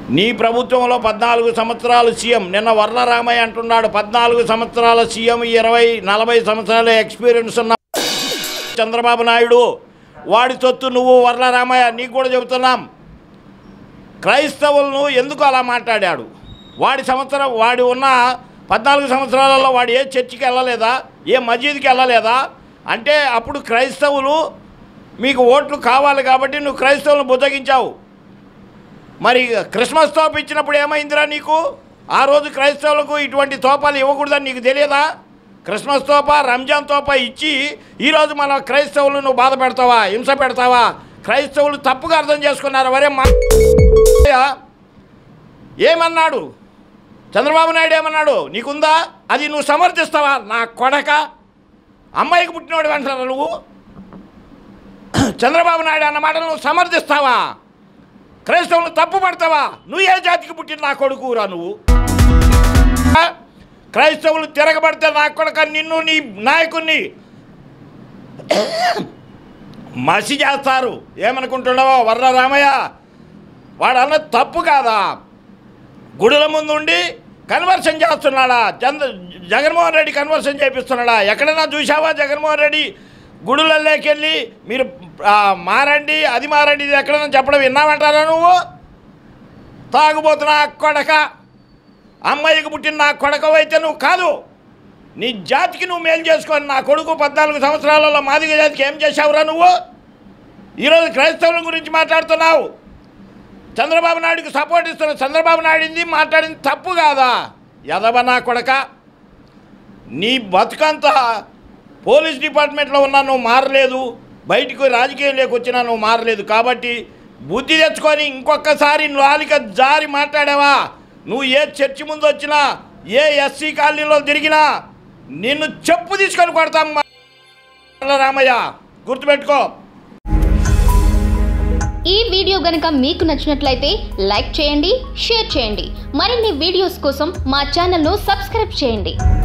నీ ప్రభుత్వంలో పద్నాలుగు సంవత్సరాలు సీఎం నిన్న వర్లరామయ్య అంటున్నాడు పద్నాలుగు సంవత్సరాల సీఎం ఇరవై నలభై సంవత్సరాల ఎక్స్పీరియన్స్ ఉన్న చంద్రబాబు నాయుడు వాడి సొత్తు నువ్వు వర్లరామయ్య నీకు కూడా చెబుతున్నాం క్రైస్తవులను ఎందుకు అలా మాట్లాడాడు వాడి సంవత్సరం వాడి ఉన్న పద్నాలుగు సంవత్సరాలలో వాడు ఏ చర్చికి వెళ్ళలేదా ఏ మసీదుకి వెళ్ళలేదా అంటే అప్పుడు క్రైస్తవులు మీకు ఓట్లు కావాలి కాబట్టి నువ్వు క్రైస్తవులను బుజ్జగించావు మరి క్రిస్మస్ తోప ఇచ్చినప్పుడు ఏమైందిరా నీకు ఆ రోజు క్రైస్తవులకు ఇటువంటి తోపాలు ఇవ్వకూడదని నీకు తెలియదా క్రిస్మస్ తోప రంజాన్ తోప ఇచ్చి ఈరోజు మన క్రైస్తవులు నువ్వు బాధ పెడతావా హింస పెడతావా క్రైస్తవులు తప్పుగా అర్థం చేసుకున్నారు వరే మా ఏమన్నాడు చంద్రబాబు నాయుడు ఏమన్నాడు నీకుందా అది నువ్వు సమర్థిస్తావా నా కొడక అమ్మాయికి పుట్టినోడు అంటారా నువ్వు చంద్రబాబు నాయుడు అన్న మాట నువ్వు సమర్థిస్తావా క్రైస్తవులు తప్పు పడతావా నువ్వు ఏ జాతికి పుట్టిన నా కొడుకురా నువ్వు ఆ? క్రైస్తవులు తిరగబడితే నా కొడుక నిన్ను నీ నాయకుడిని మసి చేస్తారు ఏమనుకుంటున్నావో వర్ర రామయ్య వాడు అన్నది తప్పు కాదా గుడుల ముందు ఉండి కన్వర్షన్ చేస్తున్నాడా చంద్ర జగన్మోహన్ రెడ్డి కన్వర్షన్ చేపిస్తున్నాడా ఎక్కడైనా చూసావా జగన్మోహన్ రెడ్డి గుడులలోకి వెళ్ళి మీరు ఆ, మారండి అది మారండి ఇది ఎక్కడైనా చెప్పడం విన్నామంటారా నువ్వు తాగుబోతున్నా కొడక అమ్మాయికి పుట్టిన నా కొడకవైతే నువ్వు కాదు నీ జాతికి నువ్వు మేలు చేసుకొని నా కొడుకు పద్నాలుగు సంవత్సరాలలో మాదిగ జాతికి ఏం చేశావురా నువ్వు ఈరోజు క్రైస్తవుల గురించి మాట్లాడుతున్నావు చంద్రబాబు నాయుడుకి సపోర్ట్ ఇస్తున్న చంద్రబాబు నాయుడింది మాట్లాడింది తప్పు కాదా యదవ నా కొడక నీ బతుకంతా పోలీస్ డిపార్ట్మెంట్లో ఉన్నా నువ్వు మారలేదు బయటకు రాజకీయంలోకి వచ్చినా నువ్వు మారలేదు కాబట్టి బుద్ధి తెచ్చుకొని ఇంకొకసారి నాలిక జారి మాట్లాడావా నువ్వు ఏ చర్చి ముందు వచ్చినా ఏ ఎస్సీ కాలనీలో తిరిగినా నిన్ను చెప్పు తీసుకొని కొడతాం మా రామయ్య గుర్తుపెట్టుకో ఈ వీడియో గనుక మీకు నచ్చినట్లయితే లైక్ చేయండి షేర్ చేయండి మరిన్ని వీడియోస్ కోసం మా ఛానల్ను సబ్స్క్రైబ్ చేయండి